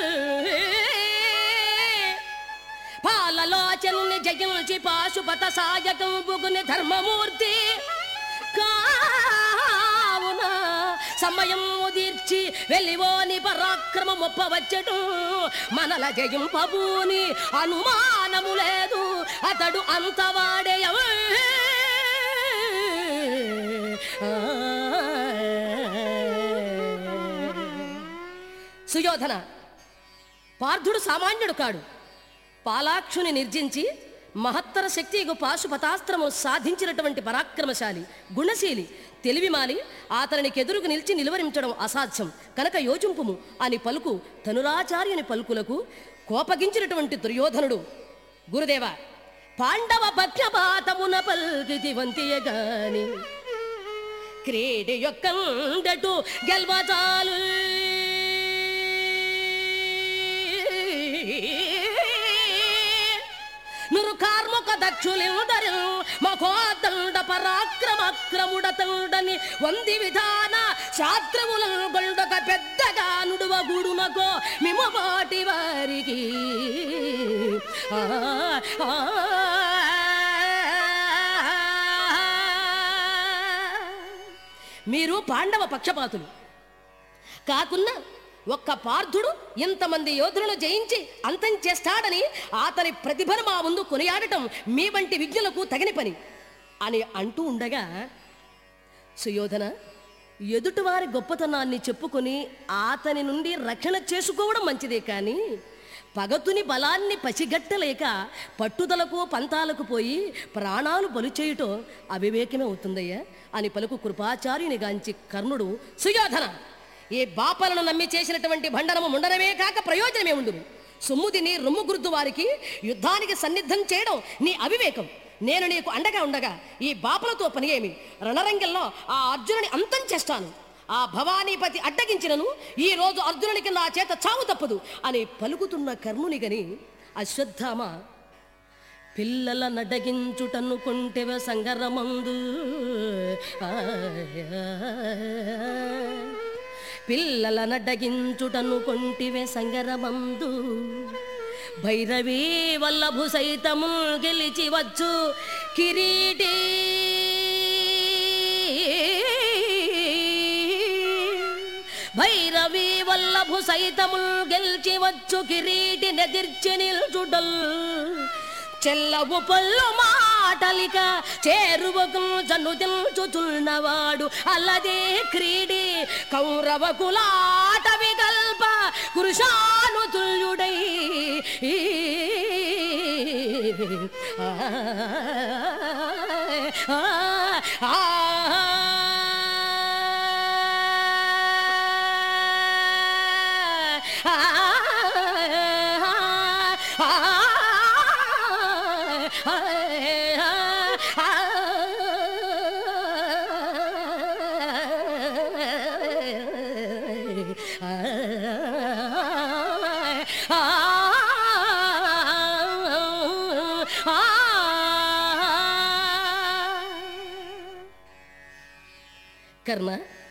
పాలలోచనుని జయించి పాశుపత సాయకం బుగుని ధర్మమూర్తి కావున సమయం ఉదీర్చి వెళ్ళివోని పరాక్రమం ఒప్పవచ్చటు మనల జయింపబూని అనుమానము లేదు అతడు అంతవాడే సుయోధన పార్థుడు సామాన్యుడు కాడు పాలాక్షుని నిర్జించి మహత్తర శక్తిగు పాశుపతాస్త్రము సాధించినటువంటి పరాక్రమశాలి గుణశీలి తెలివిమాలి అతనికి ఎదురుకు నిలిచి నిలువరించడం అసాధ్యం కనుక యోచింపుము అని పలుకు ధనురాచార్యుని పలుకులకు కోపగించినటువంటి దుర్యోధనుడు గురుదేవ పాండవ పక్షపాతమున పల్కితి వంతియగాని క్రీడి యొక్కండటు గెల్వచాలు నురుకార్ముక దక్షులిందరు మఖోదండ పరాక్రమక్రముడతండని వంది విధాన శాస్త్రముల గొండొక పెద్దగా నుడువ గుడునకో మిమపాటి వారికి ఆ, ఆ, మీరు పాండవ పక్షపాతులు కాకున్నా ఒక్క పార్థుడు ఇంతమంది యోధులను జయించి అంతం చేస్తాడని అతని ప్రతిభను మా ముందు కొనియాడటం మీ వంటి విజ్ఞులకు తగిన పని అని అంటూ ఉండగా సుయోధన ఎదుటివారి గొప్పతనాన్ని చెప్పుకొని అతని నుండి రక్షణ చేసుకోవడం మంచిదే కానీ పగతుని బలాన్ని పసిగట్టలేక పట్టుదలకు పంతాలకు పోయి ప్రాణాలు బలు చేయటం అవివేకమే అవుతుందయ్యా అని పలుకు కృపాచార్యుని గాంచి కర్ణుడు సుయోధన ఈ బాపలను నమ్మి చేసినటువంటి భండనము ముండనమే కాక ప్రయోజనమే ఉండును సొమ్ము తిని రొమ్ము గుర్తు వారికి యుద్ధానికి సన్నిద్ధం చేయడం నీ అవివేకం నేను నీకు అండగా ఉండగా ఈ బాపలతో పని ఏమి రణరంగంలో ఆ అర్జునుని అంతం చేస్తాను ఆ భవానీపతి అడ్డగించినను ఈ రోజు అర్జునునికి నా చేత చావు తప్పదు అని పలుకుతున్న కర్ణుని గని అశ్వత్థామ పిల్లల నడగించుటనుకుంటెవ సంగరమందు పిల్లల నడగించుటను కొంటివే సంగరమందు భైరవీ వల్లభు సైతము గెలిచి వచ్చు కిరీటి భైరవీ వల్లభు సైతముల్ గెల్చి వచ్చు కిరీటి నెదిర్చి నిల్చుడల్ చెల్లవు పొల్లు మాటలిక చేరువకు జను తెలుచుచున్నవాడు అల్లదే క్రీడి కౌరవ కులాట వికల్ప పురుషాను తుల్యుడై ఆ, ఆ, కర్ణ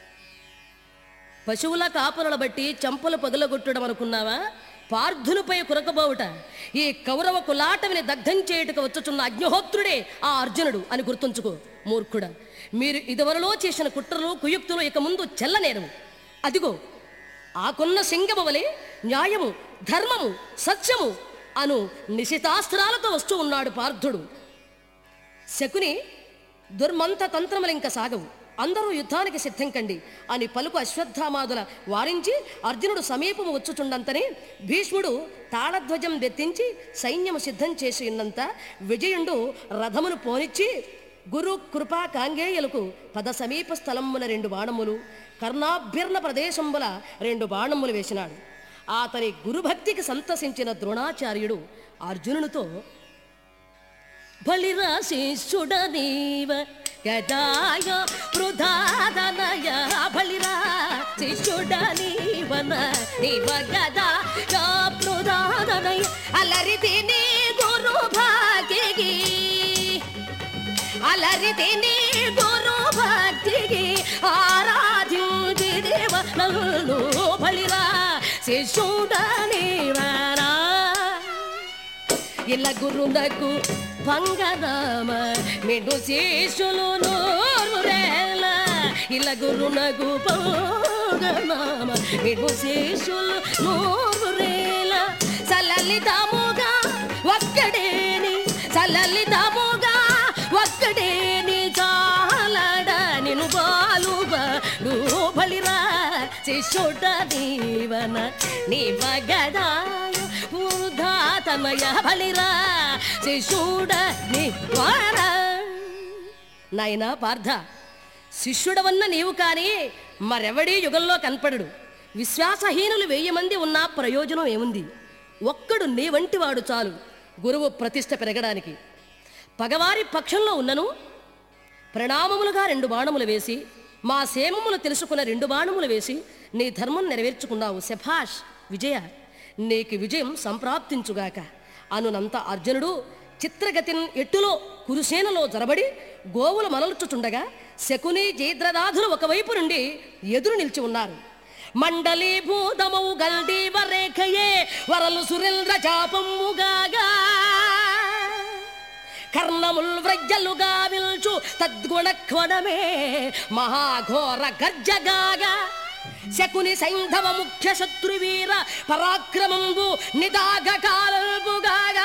పశువుల కాపురల బట్టి చంపలు పగులగొట్టడం అనుకున్నావా పార్థునిపై కురకబోవుట ఈ కౌరవ కులాటవిని దగ్ధం చేయుటకు వచ్చుచున్న అగ్నిహోత్రుడే ఆ అర్జునుడు అని గుర్తుంచుకో మూర్ఖుడా మీరు ఇదివరలో చేసిన కుట్రలు కుయుక్తులు ఇక ముందు చెల్లనేరు అదిగో ఆకున్న సింగము వలె న్యాయము ధర్మము సత్యము అను నిశితాస్త్రాలతో వస్తూ ఉన్నాడు పార్థుడు శకుని దుర్మంత తంత్రములు ఇంక సాగవు అందరూ యుద్ధానికి సిద్ధం కండి అని పలుకు అశ్వత్థామాదుల వారించి అర్జునుడు సమీపము వచ్చుచుండంతనే భీష్ముడు తాళధ్వజం వెత్తించి సైన్యము సిద్ధం చేసి ఉన్నంత విజయుండు రథమును పోనిచ్చి గురు కృపా కాంగేయులకు పద సమీప స్థలమున రెండు బాణములు కర్ణాభ్యర్ణ ప్రదేశంబుల రెండు బాణములు వేసినాడు అతని గురుభక్తికి సంతసించిన ద్రోణాచార్యుడు అర్జునునితో బలిరా శిష్యుడ నీవ గదాయ వృధాదనయ బలిరా శిష్యుడ నీవన నీవ గదాయ వృధాదనయ అలరిది నీ గురు భాగ్యగి అలరిది నీ గురు భక్తికి ఆరాధించి దేవ నన్ను బలిరా శిష్యుడ నీవనా ఇలా గురునకు భంగనామ మెడు శేషులు నోరురేల ఇలా గురునకు భంగనామ మెడు శేషులు నోరురేల సలలితముగా ఒక్కడేని సలలితముగా ఒక్కడేని చాలడ నిను బాలుబ నువ్వు బలిరా శిష్యుడ దీవన నీ మగదాయ ఊర్ధాతమయ బలిరా శిష్యుడ నీ వార నాయనా పార్థ శిష్యుడవన్న నీవు కానీ మరెవడీ యుగంలో కనపడడు విశ్వాసహీనులు వెయ్యి మంది ఉన్నా ప్రయోజనం ఏముంది ఒక్కడు నీ వంటి వాడు చాలు గురువు ప్రతిష్ట పెరగడానికి పగవారి పక్షంలో ఉన్నను ప్రణామములుగా రెండు బాణములు వేసి మా సేమములు తెలుసుకున్న రెండు బాణములు వేసి నీ ధర్మం నెరవేర్చుకున్నావు శభాష్ విజయ నీకు విజయం సంప్రాప్తించుగాక అనునంత అర్జునుడు చిత్రగతిన్ ఎట్టులో కురుసేనలో జరబడి గోవులు మలల్చుచుండగా శకుని జైద్రనాథులు ఒకవైపు నుండి ఎదురు నిలిచి ఉన్నారు మండలీభూతమౌ గల్దీవ రేఖయే వరలు సురేంద్ర చాపమ్ముగాగా కర్ణముల్ వ్రజ్జలుగా విల్చు తద్గుణక్వణమే మహాఘోర గర్జగాగా శకుని సైంధవ ముఖ్య శత్రువీర పరాక్రమంబు నిదాగ కాలల్పుగాగా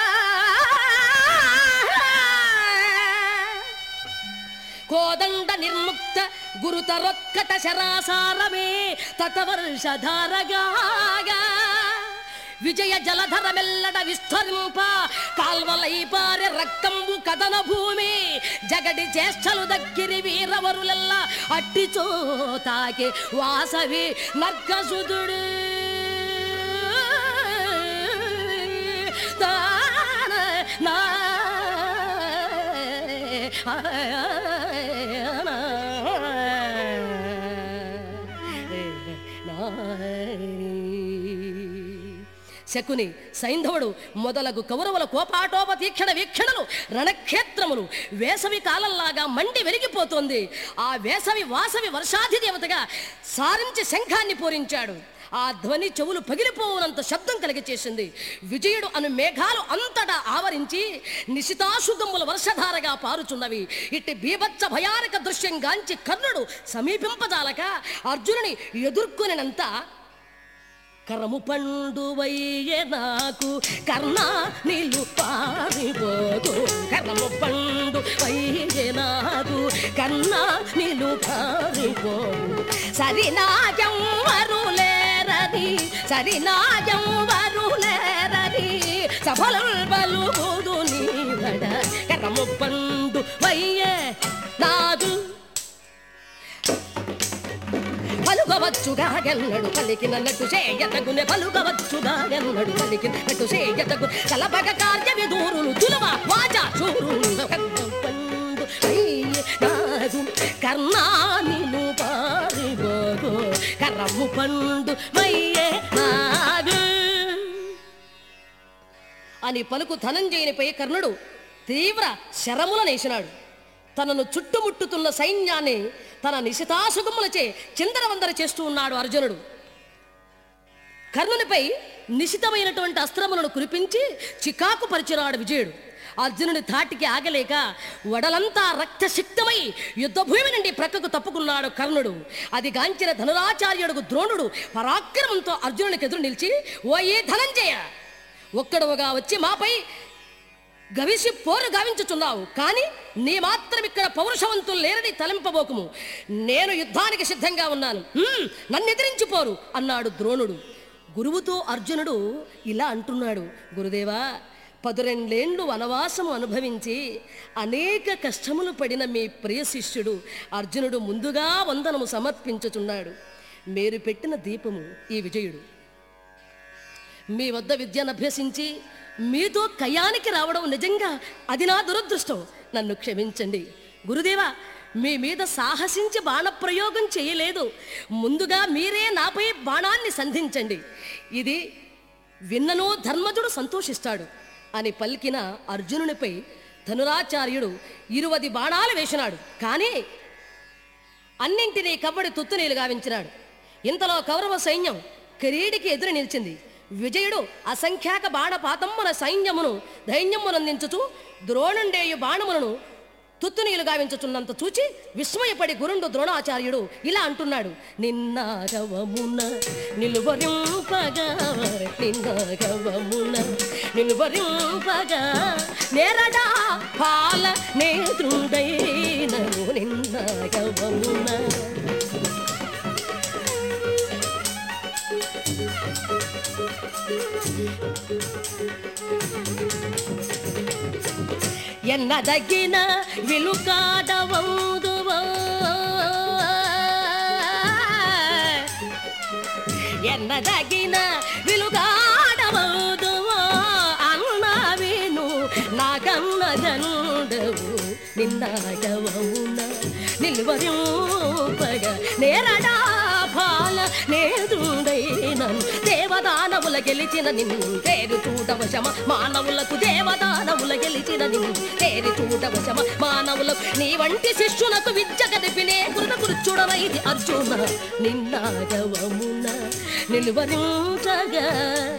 కోదండ నిర్ముక్త గురుతరొక్కట శరాసారమే తతవర్షధారగాగా విజయ జలధర మెల్లడ విస్తరింప కాల్వలై పారె రక్తంబు కదన భూమి జగడి చేష్టలు దక్కిరి వీరవరులెల్ల అట్టి చోతాకి వాసవి నర్గసుదుడు తాన నా శకుని సైంధవుడు మొదలగు కౌరవుల కోపాటోప తీక్షణ వీక్షణలు రణక్షేత్రములు వేసవి కాలంలాగా మండి వెలిగిపోతోంది ఆ వేసవి వాసవి వర్షాధి దేవతగా సారించి శంఖాన్ని పూరించాడు ఆ ధ్వని చెవులు పగిలిపోవునంత శబ్దం కలిగి చేసింది విజయుడు అను మేఘాలు అంతటా ఆవరించి నిశితాశుద్ధముల వర్షధారగా పారుచున్నవి ఇట్టి బీభత్స భయానక దృశ్యం గాంచి కర్ణుడు సమీపింపజాలక అర్జునుని ఎదుర్కొనినంత కరము పండువయ్యే నాకు కర్ణ నీళ్ళు పారిపోదు కరము పండు అయ్యే నాకు కర్ణ నీళ్ళు పారిపోదు సరినాజంవరు లేరని సరినాజంవరు లేరని సఫల బలుగుదు నీవడ కరము పండు వయ్యే నాదు పలుకవచ్చుగా ఎన్నడు పలికినట్టు చేయతగునే పలుకవచ్చుగా ఎన్నడు పలికినట్టు చేయతగు కలపక కార్య విదూరులు తులవ వాచ చూరులు పండు అయ్యే నాదు కర్ణా నిన్ను పారిపోగు కర్రము పండు మయ్యే నాదు అని పలుకు ధనంజయునిపై కర్ణుడు తీవ్ర శరముల నేసినాడు తనను చుట్టుముట్టుతున్న సైన్యాన్ని తన నిశితాసుగములచే చిందరవందర చేస్తూ ఉన్నాడు అర్జునుడు కర్ణునిపై నిశితమైనటువంటి అస్త్రములను కురిపించి చికాకు పరిచినాడు విజయుడు అర్జునుని ధాటికి ఆగలేక వడలంతా రక్తసిక్తమై యుద్ధభూమి నుండి ప్రక్కకు తప్పుకున్నాడు కర్ణుడు అది గాంచిన ధనురాచార్యుడుకు ద్రోణుడు పరాక్రమంతో అర్జునునికి ఎదురు నిలిచి ఓ ఏ ధనంజయ ఒక్కడవుగా వచ్చి మాపై గవిసి పోరు గావించుచున్నావు కానీ నీ మాత్రం ఇక్కడ పౌరుషవంతులు లేరని తలంపబోకుము నేను యుద్ధానికి సిద్ధంగా ఉన్నాను "హ్మ్, నన్ను ఎదిరించి పోరు అన్నాడు ద్రోణుడు గురువుతో అర్జునుడు ఇలా అంటున్నాడు గురుదేవా పదురెండేండ్లు వనవాసము అనుభవించి అనేక కష్టములు పడిన మీ ప్రియ శిష్యుడు అర్జునుడు ముందుగా వందనము సమర్పించుచున్నాడు మీరు పెట్టిన దీపము ఈ విజయుడు మీ వద్ద విద్యను అభ్యసించి మీతో కయానికి రావడం నిజంగా అది నా దురదృష్టం నన్ను క్షమించండి గురుదేవా మీ మీద సాహసించి బాణప్రయోగం చేయలేదు ముందుగా మీరే నాపై బాణాన్ని సంధించండి ఇది విన్నను ధర్మజుడు సంతోషిస్తాడు అని పలికిన అర్జునునిపై ధనురాచార్యుడు ఇరువది బాణాలు వేసినాడు కానీ అన్నింటినీ కవ్వడి తుత్తునీలు గావించినాడు ఇంతలో కౌరవ సైన్యం కిరీడికి ఎదురు నిలిచింది విజయుడు అసంఖ్యాక బాణపాతమ్మన సైన్యమును ధైన్యమునందించుచు ద్రోణుండేయు బాణములను తుత్తునీలు గావించుచున్నంత చూచి విస్మయపడి గురుండు ద్రోణాచార్యుడు ఇలా అంటున్నాడు నిన్నాగవమున నిలువరింపగా నిన్నాగవమున నిలువరింపగా నేరడా పాల నేత్రుండైనను నిన్నాగవమున ఎన్నదగిన విలుకాడవందువో ఎన్నదగిన విలుగాడవదువో అన్న విను నాగన్న జనుడవు నిన్నాగవమున నిలువరింపగ నేరడా పాల నేదుడైనను దేవదానవుల గెలిచిన నిన్ను తేరు చూడవశమ మానవులకు దేవదానవుల గెలిచిన నిన్ను తేరు చూడవశమ మానవులకు నీ వంటి శిష్యునకు విద్య గడిపినే కృత కృచ్చుడవైది అర్జున నిన్నాగవమున నిలువరించగా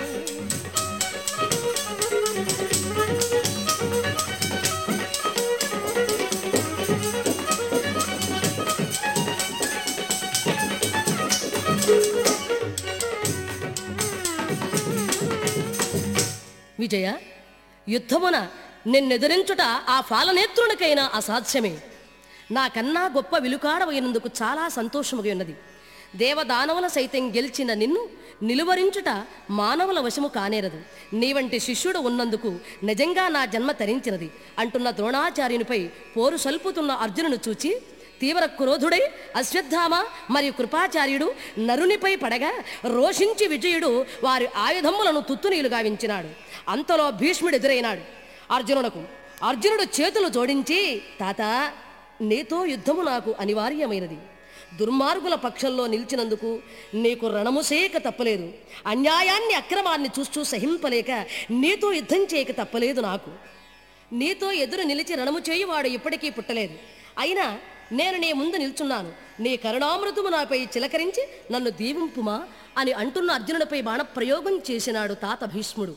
విజయ యుద్ధమున నిన్నెదిరించుట ఆ ఫాలనేత్రునికైనా అసాధ్యమే నాకన్నా గొప్ప విలుకాడవైనందుకు చాలా సంతోషముగా ఉన్నది దేవదానవుల సైతం గెలిచిన నిన్ను నిలువరించుట మానవుల వశము కానేరదు నీ వంటి శిష్యుడు ఉన్నందుకు నిజంగా నా జన్మ తరించినది అంటున్న ద్రోణాచార్యునిపై పోరు సల్పుతున్న అర్జునును చూచి తీవ్ర క్రోధుడై అశ్వత్థామ మరియు కృపాచార్యుడు నరునిపై పడగా రోషించి విజయుడు వారి ఆయుధములను తుత్తునీలు గావించినాడు అంతలో భీష్ముడు ఎదురైనాడు అర్జునునకు అర్జునుడు చేతులు జోడించి తాత నీతో యుద్ధము నాకు అనివార్యమైనది దుర్మార్గుల పక్షంలో నిలిచినందుకు నీకు రణము చేయక తప్పలేదు అన్యాయాన్ని అక్రమాన్ని చూస్తూ సహింపలేక నీతో యుద్ధం చేయక తప్పలేదు నాకు నీతో ఎదురు నిలిచి రణము చేయువాడు ఇప్పటికీ పుట్టలేదు అయినా నేను నీ ముందు నిల్చున్నాను నీ కరుణామృతము నాపై చిలకరించి నన్ను దీవింపుమా అని అంటున్న అర్జునుడిపై బాణప్రయోగం చేసినాడు తాత భీష్ముడు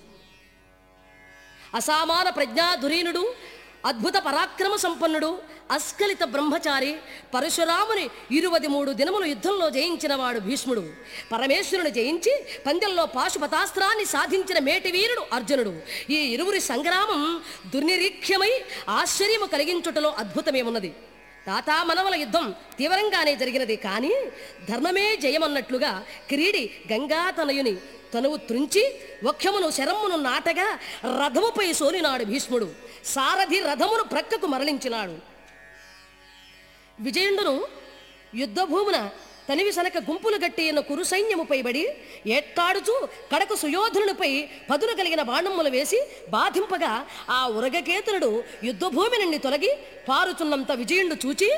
అసామాన ప్రజ్ఞాధురీనుడు అద్భుత పరాక్రమ సంపన్నుడు అస్కలిత బ్రహ్మచారి పరశురాముని ఇరువది మూడు దినములు యుద్ధంలో జయించినవాడు భీష్ముడు పరమేశ్వరుని జయించి పందెంలో పాశుపతాస్త్రాన్ని సాధించిన మేటి వీరుడు అర్జునుడు ఈ ఇరువురి సంగ్రామం దుర్నిరీక్ష్యమై ఆశ్చర్యము కలిగించుటలో అద్భుతమేమున్నది తాతా మనవల యుద్ధం తీవ్రంగానే జరిగినది కానీ ధర్మమే జయమన్నట్లుగా క్రీడి గంగాతనయుని తనువు త్రుంచి వక్షమును శరమ్మును నాటగా రథముపై సోలినాడు భీష్ముడు సారథి రథమును ప్రక్కకు మరలించినాడు విజయుండును యుద్ధభూమున తనివి సనక గుంపులు గట్టి ఉన్న కురు సైన్యముపై బడి ఏట్టాడుచూ కడకు సుయోధనునిపై పదును కలిగిన బాణములు వేసి బాధింపగా ఆ ఉరగకేతనుడు యుద్ధభూమి నుండి తొలగి పారుచున్నంత విజయుండు చూచి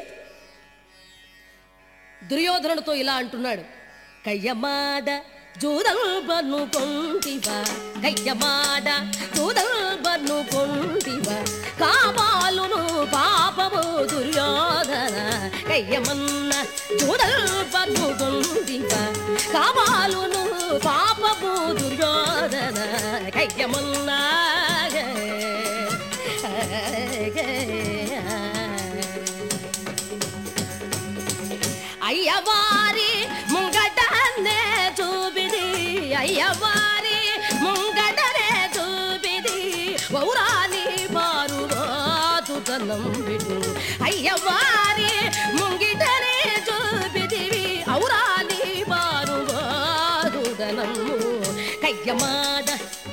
దుర్యోధనుడితో ఇలా అంటున్నాడు కయ్యమాడ జూదల్బను కొంటివ కయ్యమాడ జూదల్బను కొంటివ కాపాలును పాపము దుర్యోధన కయ్యమన్న జూదల్బను కొంటివ కాపాలును పాపము దుర్యోధన కయ్యమన్న అయ్యవారి ముంగటనే చూపిది అయ్యవారి ముంగటనే చూపిది ఔరాని బారు రాతుతనం విడు అయ్యవారి ముంగిటనే చూపిదివి ఔరాని బారు రాతుతనము కయ్యమాడ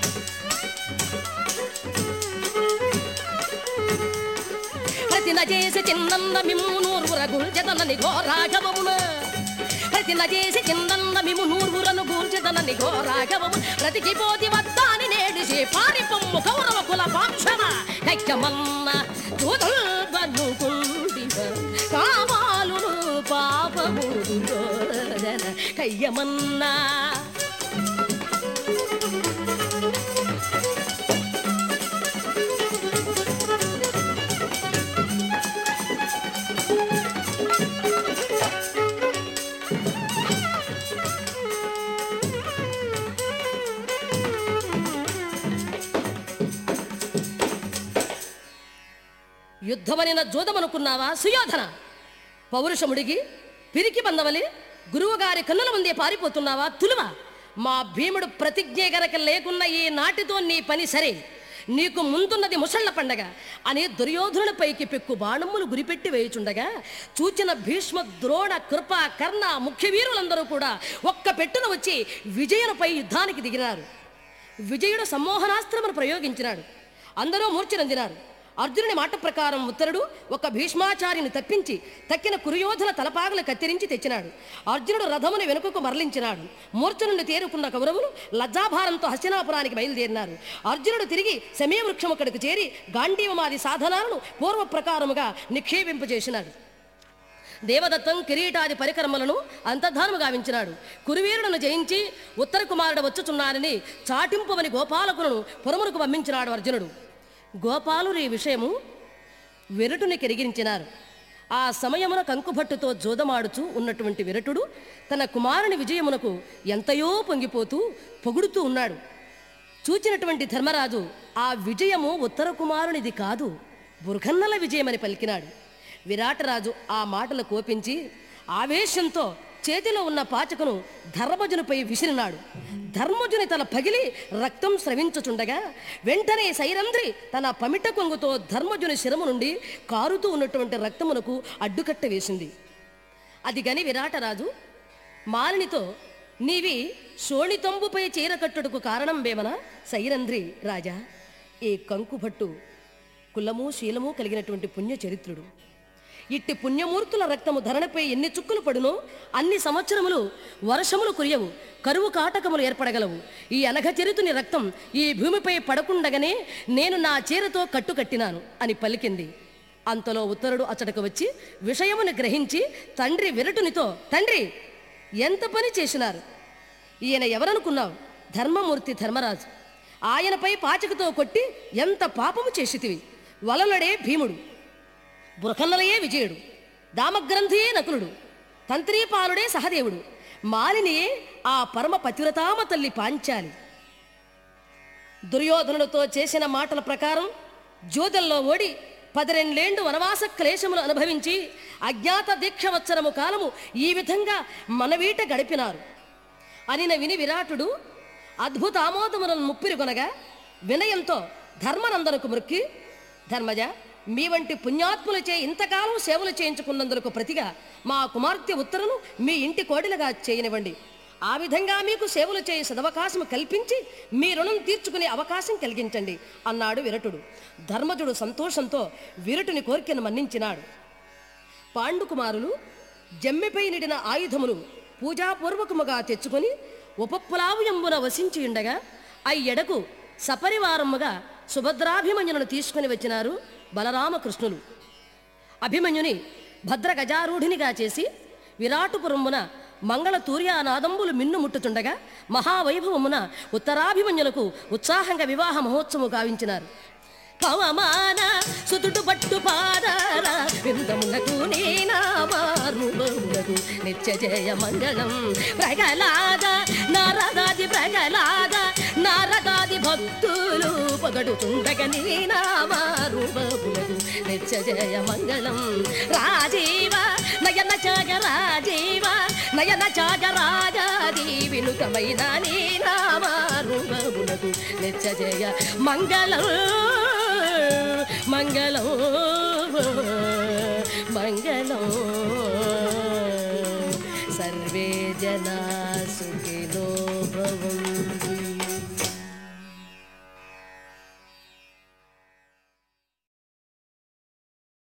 ప్రతిన చేసి చిన్నంద మిమ్ము నూర్వుర గుంజెదనని ఘోరాఘవమున ప్రతిన చేసి చిన్నంద మిమ్ము నూర్వురను గూర్చెదనని ఘోరాఘవము ప్రతికిపోతి వద్దాని నేడిసి పారి పొమ్ము కౌరవ కుల పాంక్షమ కైకమన్న చూదల్బను కుండివ కావాలును పాపము దుర్యోధన కయ్యమన్నా యుద్ధమనిన జూదమనుకున్నావా సుయోధన పౌరుషముడిగి పిరికి బందవలి గురువుగారి కన్నుల ముందే పారిపోతున్నావా తులువ మా భీముడు ప్రతిజ్ఞ గనక లేకున్న ఈ నాటితో నీ పని సరే నీకు ముందున్నది ముసళ్ల పండగ అని దుర్యోధనులపైకి పెక్కు బాణములు గురిపెట్టి వేయుచుండగా చూచిన భీష్మ ద్రోణ కృప కర్ణ ముఖ్య వీరులందరూ కూడా ఒక్క పెట్టున వచ్చి విజయునిపై యుద్ధానికి దిగినారు విజయుడు సమ్మోహనాస్త్రమును ప్రయోగించినాడు అందరూ మూర్ఛనందినారు అర్జునుని మాట ప్రకారం ఉత్తరుడు ఒక భీష్మాచార్యుని తప్పించి తక్కిన కురుయోధుల తలపాగలు కత్తిరించి తెచ్చినాడు అర్జునుడు రథమును వెనుకకు మరలించినాడు మూర్ఛ నుండి తేరుకున్న కౌరవులు లజ్జాభారంతో హస్తినాపురానికి బయలుదేరినారు అర్జునుడు తిరిగి సమయవృక్షం అక్కడికి చేరి గాంధీవమాది సాధనాలను పూర్వ ప్రకారముగా నిక్షేపింపజేసినాడు దేవదత్తం కిరీటాది పరికరములను అంతర్ధానము గావించినాడు కురువీరులను జయించి ఉత్తర కుమారుడు వచ్చుచున్నారని చాటింపువని గోపాలకులను పురమునకు పంపించినాడు అర్జునుడు గోపాలురు ఈ విషయము విరటుని కెరిగించినారు ఆ సమయమున కంకుభట్టుతో జోదమాడుచూ ఉన్నటువంటి విరటుడు తన కుమారుని విజయమునకు ఎంతయో పొంగిపోతూ పొగుడుతూ ఉన్నాడు చూచినటువంటి ధర్మరాజు ఆ విజయము ఉత్తర కుమారునిది కాదు బుర్గన్నల విజయమని పలికినాడు విరాటరాజు ఆ మాటలు కోపించి ఆవేశంతో చేతిలో ఉన్న పాచకను ధర్మజునిపై విసిరినాడు ధర్మజుని తల పగిలి రక్తం స్రవించుచుండగా వెంటనే సైరంధ్రి తన పమిట కొంగుతో ధర్మజుని శిరము నుండి కారుతూ ఉన్నటువంటి రక్తమునకు అడ్డుకట్ట వేసింది అది గని విరాటరాజు మాలినితో నీవి శోణితంబుపై చీరకట్టుడుకు కారణం వేమన సైరంధ్రి రాజా ఈ కంకుభట్టు కులము శీలము కలిగినటువంటి పుణ్య చరిత్రుడు ఇట్టి పుణ్యమూర్తుల రక్తము ధరణపై ఎన్ని చుక్కులు పడునో అన్ని సంవత్సరములు వర్షములు కురియవు కరువు కాటకములు ఏర్పడగలవు ఈ అనఘచరితుని రక్తం ఈ భూమిపై పడకుండగానే నేను నా చీరతో కట్టుకట్టినాను అని పలికింది అంతలో ఉత్తరుడు అచ్చటకు వచ్చి విషయమును గ్రహించి తండ్రి విరటునితో తండ్రి ఎంత పని చేసినారు ఈయన ఎవరనుకున్నావు ధర్మమూర్తి ధర్మరాజు ఆయనపై పాచకతో కొట్టి ఎంత పాపము చేసితివి వలనడే భీముడు బురకన్నలయే విజయుడు దామగ్రంథియే నకులుడు తంత్రీపాలుడే సహదేవుడు మాలినియే ఆ పరమ పతివ్రతామ తల్లి పాంచాలి దుర్యోధనుడితో చేసిన మాటల ప్రకారం జోదల్లో ఓడి పదిరెండ్లేండు వనవాస క్లేశములు అనుభవించి అజ్ఞాత దీక్షవత్సరము కాలము ఈ విధంగా మనవీట గడిపినారు అనిన విని విరాటుడు అద్భుత ఆమోదములను ముప్పిరికొనగా వినయంతో ధర్మనందనకు మృక్కి ధర్మజ మీ వంటి పుణ్యాత్ములచే ఇంతకాలం సేవలు చేయించుకున్నందుకు ప్రతిగా మా కుమార్తె ఉత్తరను మీ ఇంటి కోడిలగా చేయనివ్వండి ఆ విధంగా మీకు సేవలు చేయ సదవకాశం కల్పించి మీ రుణం తీర్చుకునే అవకాశం కలిగించండి అన్నాడు విరటుడు ధర్మజుడు సంతోషంతో విరటుని కోరికను మన్నించినాడు పాండుకుమారులు జమ్మెపై నిడిన ఆయుధములు పూజాపూర్వకముగా తెచ్చుకొని ఉపప్లావ్యంబున వసించి ఉండగా అయ్యడకు సపరివారముగా సుభద్రాభిమన్యులను తీసుకుని వచ్చినారు బలరామకృష్ణులు అభిమన్యుని భద్ర గజారూఢినిగా చేసి విరాటుపురమున మంగళ తూర్యానాదంబులు మిన్నుముట్టుచుండగా మహావైభవమున ఉత్తరాభిమన్యులకు ఉత్సాహంగా వివాహ మహోత్సవం గావించినారు పవమాన సుతుడు పట్టు పాదాల విందమునకు నీనామారులకు నిత్య జయ మంగళం ప్రగలాద నారదాది ప్రగలాద నారదాది భక్తులు పగడుచుండగ నీనామారులకు నిత్య జయ మంగళం రాజీవ నయన చాగ రాజీవ నయన చాగ రాజాది వినుతమైన నీనామారులకు నిత్య జయ మంగళం మంగళం మంగళం సర్వే జనా సుఖినో భవంతు